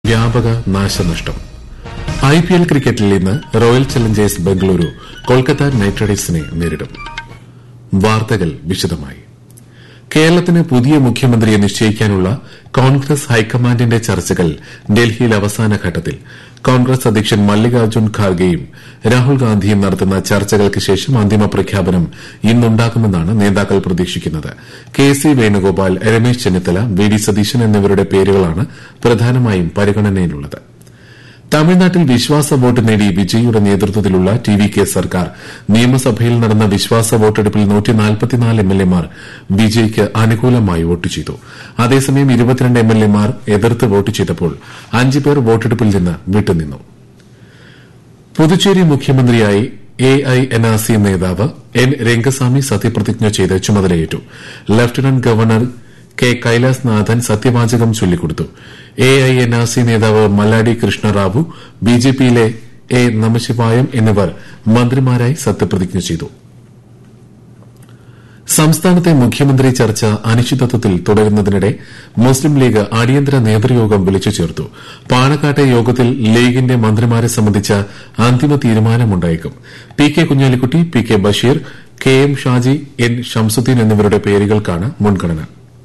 വ്യാപക നാശനഷ്ടം I P L ക്രിക്കറ്റിൽ ഇന്ന് Royal Challengers Bengaluru Kolkata Knight റൈഡേഴ്സിനെ നേരിടും വാർത്തകൾ വിശദമായി കേരളത്തിന് പുതിയ മുഖ്യമന്ത്രിയെ നിശ്ചയിക്കാനുള്ള കോൺഗ്രസ് ഹൈക്കമാൻഡിന്റെ ചർച്ചകൾ ഡൽഹിയിൽ അവസാന ഘട്ടത്തിൽ കോൺഗ്രസ് അധ്യക്ഷൻ മല്ലികാർജ്ജുൻ ഖാർഗെയും രാഹുൽ ഗാന്ധിയും നടത്തുന്ന ചർച്ചകൾക്ക് ശേഷം അന്തിമ പ്രഖ്യാപനം ഇന്നുണ്ടാകുമെന്നാണ് നേതാക്കൾ പ്രതീക്ഷിക്കുന്നത് K C Venugopal Ramesh Chennithala V D Satheesan എന്നിവരുടെ പേരുകളാണ് പ്രധാനമായും പരിഗണനയിലുള്ളത് തമിഴ്നാട്ടിൽ വിശ്വാസ വോട്ട് നേടി വിജയിയുടെ നേതൃത്വത്തിലുള്ള ടി വി കെ സർക്കാർ നിയമസഭയിൽ നടന്ന വിശ്വാസ വോട്ടെടുപ്പിൽ എംഎൽഎമാർ വിജയ്ക്ക് അനുകൂലമായി വോട്ട് ചെയ്തു അതേസമയം ഇരുപത്തിരണ്ട് എംഎൽഎമാർ എതിർത്ത് വോട്ട് ചെയ്തപ്പോൾ അഞ്ച് പേർ വോട്ടെടുപ്പിൽ നിന്ന് വിട്ടുനിന്നു പുതുച്ചേരി മുഖ്യമന്ത്രിയായി A I N R C നേതാവ് എൻ രംഗസ്വാമി സത്യപ്രതിജ്ഞ ചെയ്ത് ചുമതലയേറ്റു ലഫ്റ്റനന്റ് ഗവർണർ കെ കൈലാസ്നാഥൻ സത്യവാചകം ചൊല്ലിക്കൊടുത്തു A I N R C നേതാവ് മല്ലാഡി കൃഷ്ണറാവു ബിജെപിയിലെ എ നമശിവായം എന്നിവർ മന്ത്രിമാരായി സത്യപ്രതിജ്ഞ ചെയ്തു സംസ്ഥാനത്തെ മുഖ്യമന്ത്രി ചർച്ച അനിശ്ചിതത്വത്തിൽ തുടരുന്നതിനിടെ മുസ്ലിം ലീഗ് അടിയന്തര നേതൃയോഗം വിളിച്ചു ചേർത്തു പാണക്കാട്ടെ യോഗത്തിൽ ലീഗിന്റെ മന്ത്രിമാരെ സംബന്ധിച്ച അന്തിമ തീരുമാനമുണ്ടായേക്കും P K Kunhalikutty P K Basheer K M Shaji N Shamsudheen എന്നിവരുടെ പേരുകൾക്കാണ് മുൻഗണന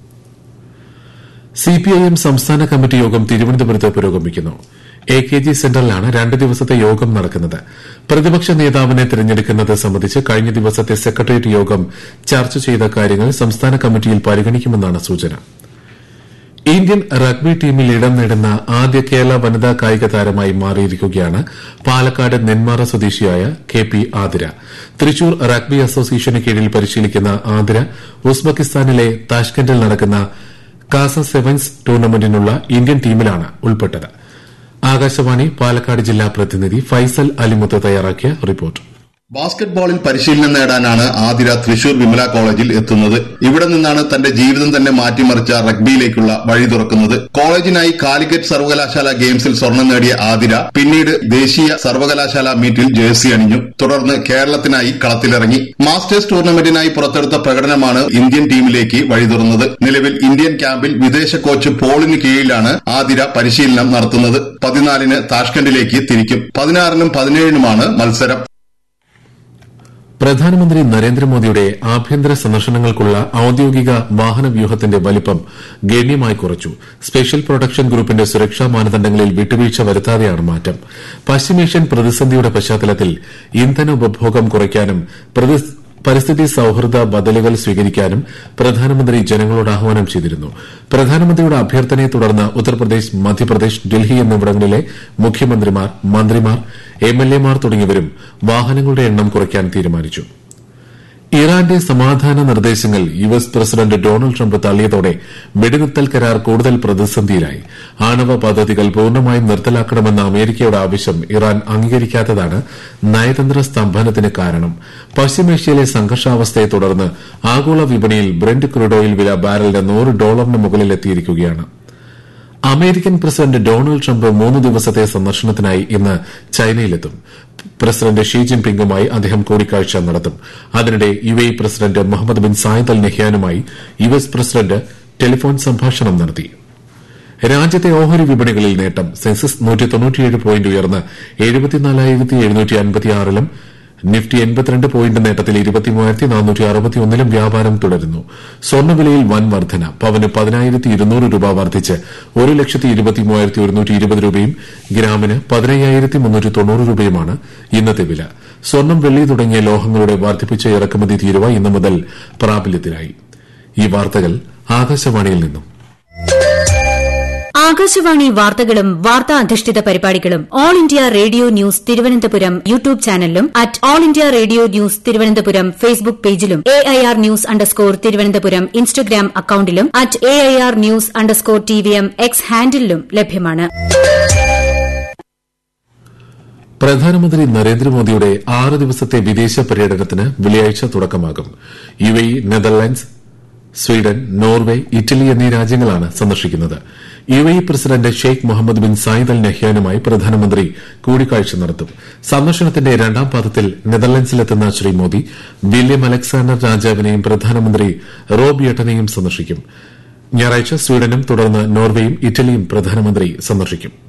സിപിഐഎം സംസ്ഥാന കമ്മിറ്റി യോഗം തിരുവനന്തപുരത്ത് പുരോഗമിക്കുന്നു എ കെ ജി സെന്ററിലാണ് രണ്ട് ദിവസത്തെ യോഗം നടക്കുന്നത് പ്രതിപക്ഷ നേതാവിനെ തെരഞ്ഞെടുക്കുന്നത് സംബന്ധിച്ച് കഴിഞ്ഞ ദിവസത്തെ സെക്രട്ടേറിയറ്റ് യോഗം ചർച്ച ചെയ്ത കാര്യങ്ങൾ സംസ്ഥാന കമ്മിറ്റിയിൽ പരിഗണിക്കുമെന്നാണ് സൂചന ഇന്ത്യൻ റഗ്ബി ടീമിൽ ഇടം നേടുന്ന ആദ്യ കേരള വനിതാ കായിക താരമായി മാറിയിരിക്കുകയാണ് പാലക്കാട് നെന്മാറ സ്വദേശിയായ K P Athira Thrissur rugby അസോസിയേഷന് കീഴിൽ പരിശീലിക്കുന്ന ആതിര ഉസ്ബെക്കിസ്ഥാനിലെ താഷ്കന്റിൽ നടക്കുന്ന കാസ സെവൻസ് ടൂർണമെന്റിനുള്ള ഇന്ത്യൻ ടീമിലാണ് ഉൾപ്പെട്ടത് ആകാശവാണി പാലക്കാട് ജില്ലാ പ്രതിനിധി ഫൈസൽ അലിമുത്ത് തയ്യാറാക്കിയ റിപ്പോർട്ട് ബാസ്കറ്റ് ബോളിൽ പരിശീലനം നേടാനാണ് ആതിര തൃശൂർ വിമല കോളേജിൽ എത്തുന്നത് ഇവിടെ നിന്നാണ് തന്റെ ജീവിതം തന്നെ മാറ്റിമറിച്ച റഗ്ബിയിലേക്കുള്ള വഴി തുറക്കുന്നത് കോളേജിനായി കാലിക്കറ്റ് സർവകലാശാല ഗെയിംസിൽ സ്വർണം നേടിയ ആതിര പിന്നീട് ദേശീയ സർവകലാശാല മീറ്റിൽ ജേഴ്സി അണിഞ്ഞു തുടർന്ന് കേരളത്തിനായി കളത്തിലിറങ്ങി മാസ്റ്റേഴ്സ് ടൂർണമെന്റിനായി പുറത്തെടുത്ത പ്രകടനമാണ് ഇന്ത്യൻ ടീമിലേക്ക് വഴി തുറന്നത് നിലവിൽ ഇന്ത്യൻ ക്യാമ്പിൽ വിദേശ കോച്ച് പോളിന് കീഴിലാണ് ആതിര പരിശീലനം നടത്തുന്നത് പതിനാലിന് താഷ്കണ്ടിലേക്ക് തിരിക്കും പതിനാറിനും പതിനേഴിനുമാണ് മത്സരം പ്രധാനമന്ത്രി നരേന്ദ്രമോദിയുടെ ആഭ്യന്തര സന്ദർശനങ്ങൾക്കുള്ള ഔദ്യോഗിക വാഹന വ്യൂഹത്തിന്റെ വലിപ്പം ഗണ്യമായി കുറച്ചു സ്പെഷ്യൽ പ്രൊട്ടക്ഷൻ ഗ്രൂപ്പിന്റെ സുരക്ഷാ മാനദണ്ഡങ്ങളിൽ വിട്ടുവീഴ്ച വരുത്താതെയാണ് മാറ്റം പശ്ചിമേഷ്യൻ പ്രതിസന്ധിയുടെ പശ്ചാത്തലത്തിൽ ഇന്ധന ഉപഭോഗം കുറയ്ക്കാനും പരിസ്ഥിതി സൌഹൃദ ബദലുകൾ സ്വീകരിക്കാനും പ്രധാനമന്ത്രി ജനങ്ങളോട് ആഹ്വാനം ചെയ്തിരുന്നു പ്രധാനമന്ത്രിയുടെ അഭ്യർത്ഥനയെ തുടർന്ന് ഉത്തർപ്രദേശ് മധ്യപ്രദേശ് ഡൽഹി എന്നിവിടങ്ങളിലെ മുഖ്യമന്ത്രിമാർ മന്ത്രിമാർ എംഎൽഎമാർ തുടങ്ങിയവരും വാഹനങ്ങളുടെ എണ്ണം കുറയ്ക്കാൻ തീരുമാനിച്ചു ഇറാന്റെ സമാധാന നിർദ്ദേശങ്ങൾ U S president Donald Trump തള്ളിയതോടെ വെടിനിർത്തൽ കരാർ കൂടുതൽ പ്രതിസന്ധിയിലായി ആണവ പദ്ധതികൾ പൂർണ്ണമായും നിർത്തലാക്കണമെന്ന അമേരിക്കയുടെ ആവശ്യം ഇറാൻ അംഗീകരിക്കാത്തതാണ് നയതന്ത്ര സ്തംഭനത്തിന് കാരണം പശ്ചിമേഷ്യയിലെ സംഘർഷാവസ്ഥയെ തുടർന്ന് ആഗോള വിപണിയിൽ ബ്രന്റ് ക്രൂഡ് ഓയിൽ വില ബാരലിന് നൂറ് ഡോളറിന് മുകളിലെത്തിയിരിക്കുകയാണ് അമേരിക്കൻ പ്രസിഡന്റ് ഡൊണാൾഡ് ട്രംപ് മൂന്ന് ദിവസത്തെ സന്ദർശനത്തിനായി ഇന്ന് ചൈനയിലെത്തും പ്രസിഡന്റ് ഷീ ജിൻപിങ്ങുമായി അദ്ദേഹം കൂടിക്കാഴ്ച നടത്തും അതിനിടെ U A president Mohamed bin Zayed Al നെഹ്യാനുമായി യു എസ് പ്രസിഡന്റ് ടെലിഫോൺ സംഭാഷണം നടത്തി രാജ്യത്തെ ഓഹരി വിപണികളിൽ നേട്ടം സെൻസസ് പോയിന്റ് ഉയർന്ന് ലും നിഫ്റ്റി എൺപത്തിരണ്ട് പോയിന്റ് നേട്ടത്തിൽ ഇരുപത്തിമൂവായിരത്തി നാനൂറ്റി അറുപത്തിയൊന്നിലും വ്യാപാരം തുടരുന്നു സ്വർണ്ണവിലയിൽ വൻ വർധന പവന് പതിനായിരത്തി ഇരുന്നൂറ് രൂപ വർദ്ധിച്ച് ഒരു ലക്ഷത്തി ഇരുപത്തിമൂവായിരത്തി ഒരുന്നൂറ്റി ഇരുപത് രൂപയും ഗ്രാമിന് പതിനയ്യായിരത്തി മുന്നൂറ്റി തൊണ്ണൂറ് രൂപയുമാണ് ഇന്നത്തെ വില സ്വർണം വെള്ളി തുടങ്ങിയ ലോഹങ്ങളുടെ വർദ്ധിപ്പിച്ച ഇറക്കുമതി തീരുവ ഇന്നു മുതൽ പ്രാബല്യത്തിലായി ഈ വാർത്തകൾ ആകാശവാണിയിൽ നിന്നും ആകാശവാണി വാർത്തകളും വാർത്താ അധിഷ്ഠിത പരിപാടികളും All India Radio news Thiruvananthapuram YouTube ചാനലിലും at All India Radio news Thiruvananthapuram Facebook പേജിലും A I R news underscore Thiruvananthapuram Instagram അക്കൌണ്ടിലും at A I R news underscore T V M X ഹാൻഡിലും ലഭ്യമാണ് പ്രധാനമന്ത്രി നരേന്ദ്രമോദിയുടെ ആറ് ദിവസത്തെ വിദേശ പര്യടനത്തിന് വെള്ളിയാഴ്ച തുടക്കമാകും U A Netherlands Sweden Norway Italy എന്നീ രാജ്യങ്ങളാണ് സന്ദർശിക്കുന്നത് U A president Sheikh Mohamed bin Zayed Al നെഹ്യാനുമായി പ്രധാനമന്ത്രി കൂടിക്കാഴ്ച നടത്തും സന്ദർശനത്തിന്റെ രണ്ടാം പാദത്തിൽ നെതർലൻഡ്സിലെത്തുന്ന ശ്രീ മോദി വില്യം അലക്സാണ്ടർ രാജാവിനെയും പ്രധാനമന്ത്രി റോബ് യട്ടനെയും സന്ദർശിക്കും ഞായറാഴ്ച സ്വീഡനും തുടർന്ന് നോർവേയും ഇറ്റലിയും പ്രധാനമന്ത്രി സന്ദർശിക്കും